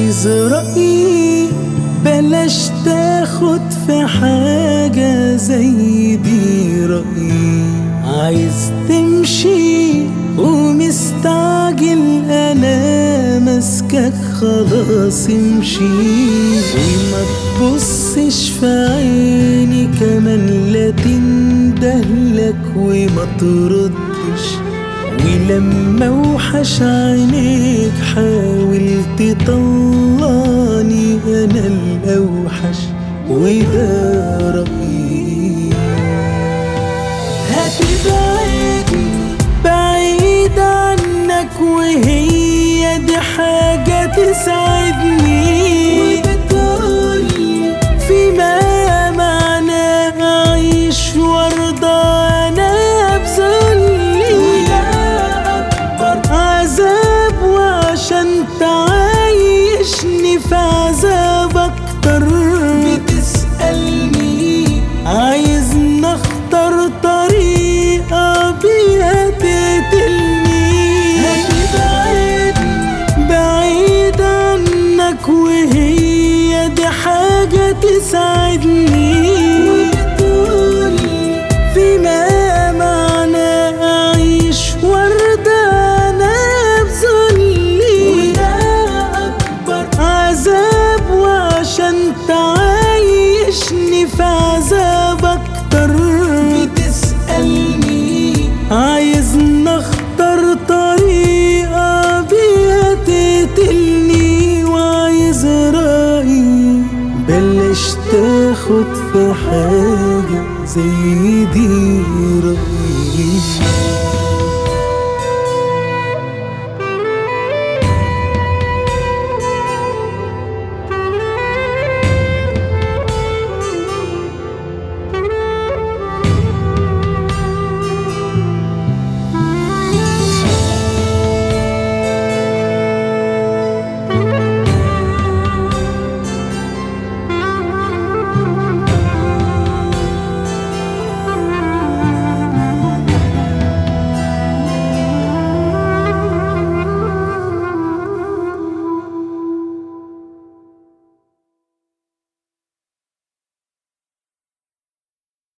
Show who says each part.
Speaker 1: عايز رأيي بلاش تاخد في حاجة زي دي رأيي عايز تمشي ومستعجل انا ماسكك خلاص امشي وما تبصش في عيني كمان لا تندهلك وما تردش ولما اوحش عينيك حاول تطلعني انا الاوحش وده رأيي هتبعدني بعيد عنك وهي دي حاجة تسعدني وبتقولي فيما معنى أعيش وارضى أنا بذلي وده أكبر عذاب وعشان تعيشني في عذاب أكتر بتسألني عايز نختار طريقة بيها تقتلني هتبعدني بعيد عنك وهي دي حاجة تسعدني وبتقولي فيما معنى أعيش وارضى أنا بذلي وده أكبر عذاب وعشان تعيشني في عذاب أكتر بتسألني عايز نختار طريقة بيها تقتلني وعايز رأيي بلاش تاخد في حاجة زي دي